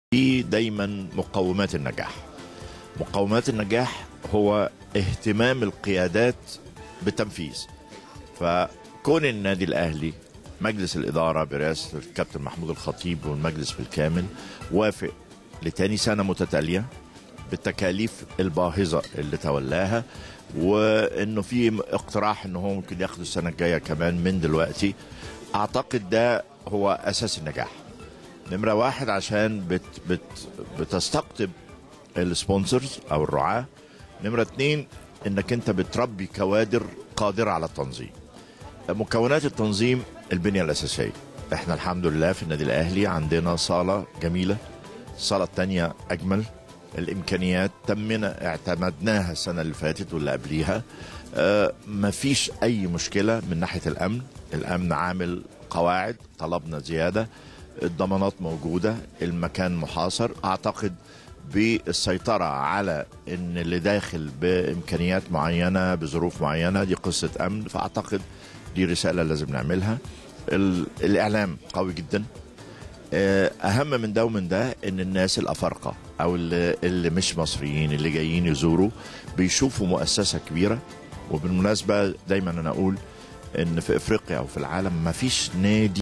في دايما مقومات النجاح مقومات النجاح هو اهتمام القيادات بالتنفيذ فكون النادي الاهلي مجلس الاداره برئاسه الكابتن محمود الخطيب والمجلس بالكامل وافق لتاني سنه متتاليه بالتكاليف الباهظه اللي تولاها وانه في اقتراح انه هو ممكن ياخد السنه الجايه كمان من دلوقتي اعتقد ده هو اساس النجاح نمره واحد عشان بت بت بتستقطب السبونسرز او الرعاه نمره اتنين انك انت بتربي كوادر قادره على التنظيم مكونات التنظيم البنيه الاساسيه احنا الحمد لله في النادي الاهلي عندنا صاله جميله الصاله الثانيه اجمل الامكانيات تمنا اعتمدناها السنه اللي فاتت واللي قبليها آه مفيش اي مشكله من ناحيه الامن الامن عامل قواعد طلبنا زياده الضمانات موجوده المكان محاصر اعتقد بالسيطرة على ان اللي داخل بامكانيات معينة بظروف معينة دي قصة امن فاعتقد دي رسالة لازم نعملها ال- الاعلام قوي جدا آه، اهم من ده ومن ده ان الناس الافارقه او اللي, اللي مش مصريين اللي جايين يزوروا بيشوفوا مؤسسه كبيره وبالمناسبه دايما انا اقول ان في افريقيا او في العالم ما فيش نادي